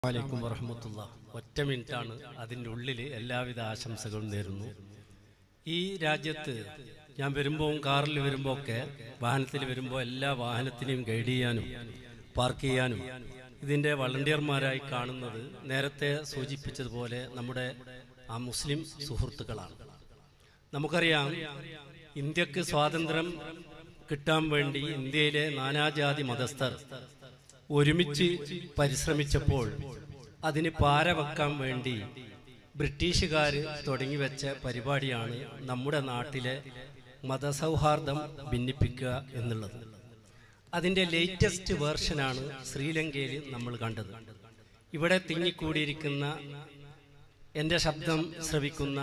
വലൈക്കും വറഹമത്തുള്ള ഒറ്റ മിനിറ്റാണ് അതിൻ്റെ ഉള്ളിൽ എല്ലാവിധ ആശംസകളും നേരുന്നു ഈ രാജ്യത്ത് ഞാൻ വരുമ്പോൾ കാറിൽ വരുമ്പോൾ ഒക്കെ വാഹനത്തിൽ വരുമ്പോൾ എല്ലാ വാഹനത്തിനെയും ഗൈഡ് ചെയ്യാനും പാർക്ക് ചെയ്യാനും ഇതിൻ്റെ വളണ്ടിയർമാരായി കാണുന്നത് നേരത്തെ സൂചിപ്പിച്ചതുപോലെ നമ്മുടെ ആ മുസ്ലിം സുഹൃത്തുക്കളാണ് നമുക്കറിയാം ഇന്ത്യക്ക് സ്വാതന്ത്ര്യം കിട്ടാൻ വേണ്ടി ഇന്ത്യയിലെ നാനാജാതി മതസ്ഥർ ഒരുമിച്ച് പരിശ്രമിച്ചപ്പോൾ അതിന് പാര വെക്കാൻ വേണ്ടി ബ്രിട്ടീഷുകാർ തുടങ്ങി വെച്ച പരിപാടിയാണ് നമ്മുടെ നാട്ടിലെ മതസൗഹാർദ്ദം ഭിന്നിപ്പിക്കുക എന്നുള്ളത് അതിൻ്റെ ലേറ്റസ്റ്റ് വേർഷനാണ് ശ്രീലങ്കയിൽ നമ്മൾ കണ്ടത് ഇവിടെ തിങ്ങിക്കൂടിയിരിക്കുന്ന എൻ്റെ ശബ്ദം ശ്രവിക്കുന്ന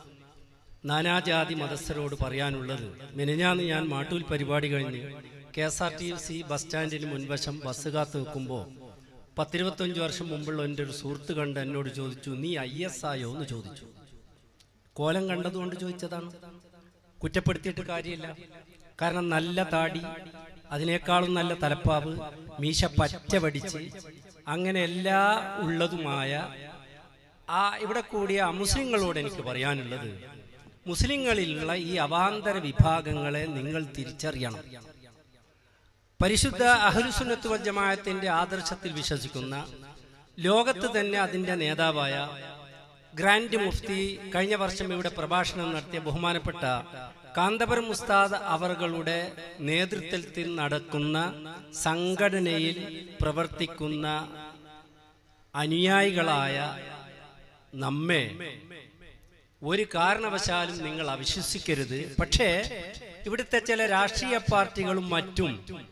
നാനാജാതി മതസ്ഥരോട് പറയാനുള്ളത് മെനഞ്ഞാന്ന് ഞാൻ മാട്ടൂൽ പരിപാടി കഴിഞ്ഞ് K S R T C bus സ്റ്റാൻഡിന് മുൻവശം ബസ് കാത്ത് നിൽക്കുമ്പോൾ പത്തിരുപത്തഞ്ച് വർഷം മുമ്പുള്ള എൻ്റെ ഒരു സുഹൃത്ത് കണ്ട് എന്നോട് ചോദിച്ചു നീ ഐ എസ് ആയോ എന്ന് ചോദിച്ചു കോലം കണ്ടതുകൊണ്ട് ചോദിച്ചതാണ് കുറ്റപ്പെടുത്തിയിട്ട് കാര്യമില്ല കാരണം നല്ല താടി അതിനേക്കാളും നല്ല തലപ്പാവ് മീശ പച്ച വടിച്ച് അങ്ങനെ എല്ലാ ഉള്ളതുമായ ആ ഇവിടെ കൂടിയ അമുസ്ലിങ്ങളോട് എനിക്ക് പറയാനുള്ളത് മുസ്ലിങ്ങളിലുള്ള ഈ അവാന്തര വിഭാഗങ്ങളെ നിങ്ങൾ തിരിച്ചറിയണം പരിശുദ്ധ അഹ്ലുസുന്നത്ത് വൽ ജമാഅത്തിന്റെ ആദർശത്തിൽ വിശ്വസിക്കുന്ന ലോകത്ത് തന്നെ അതിന്റെ നേതാവായ ഗ്രാൻഡ് മുഫ്തി കഴിഞ്ഞ വർഷം ഇവിടെ പ്രഭാഷണം നടത്തിയ ബഹുമാനപ്പെട്ട കാന്തപുരം മുസ്താദ് അവറുകളുടെ നേതൃത്വത്തിൽ നടക്കുന്ന സംഘടനയിൽ പ്രവർത്തിക്കുന്ന അനുയായികളായ നമ്മെ ഒരു കാരണവശാലും നിങ്ങൾ അവിശ്വസിക്കരുത് പക്ഷേ ഇവിടുത്തെ ചില രാഷ്ട്രീയ പാർട്ടികളും മറ്റും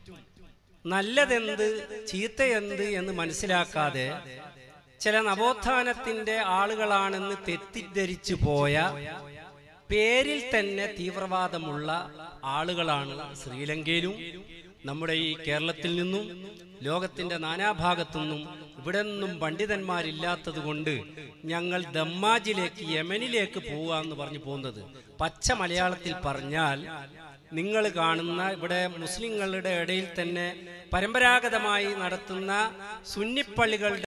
നല്ലതെന്ത് ചീത്തയെന്ത് എന്ന് മനസ്സിലാക്കാതെ ചില നവോത്ഥാനത്തിന്റെ ആളുകളാണെന്ന് തെറ്റിദ്ധരിച്ചു പോയ പേരിൽ തന്നെ തീവ്രവാദമുള്ള ആളുകളാണ് ശ്രീലങ്കയിലും നമ്മുടെ ഈ കേരളത്തിൽ നിന്നും ലോകത്തിന്റെ നാനാഭാഗത്തു നിന്നും ഇവിടെ നിന്നും പണ്ഡിതന്മാരില്ലാത്തത് കൊണ്ട് ഞങ്ങൾ ദമ്മാജിലേക്ക് യമനിലേക്ക് പോവാന്ന് പറഞ്ഞു പോകുന്നത് പച്ച മലയാളത്തിൽ പറഞ്ഞാൽ നിങ്ങൾ കാണുന്ന ഇവിടെ മുസ്ലിങ്ങളുടെ ഇടയിൽ തന്നെ പരമ്പരാഗതമായി നടത്തുന്ന സുന്നിപ്പള്ളികളുടെ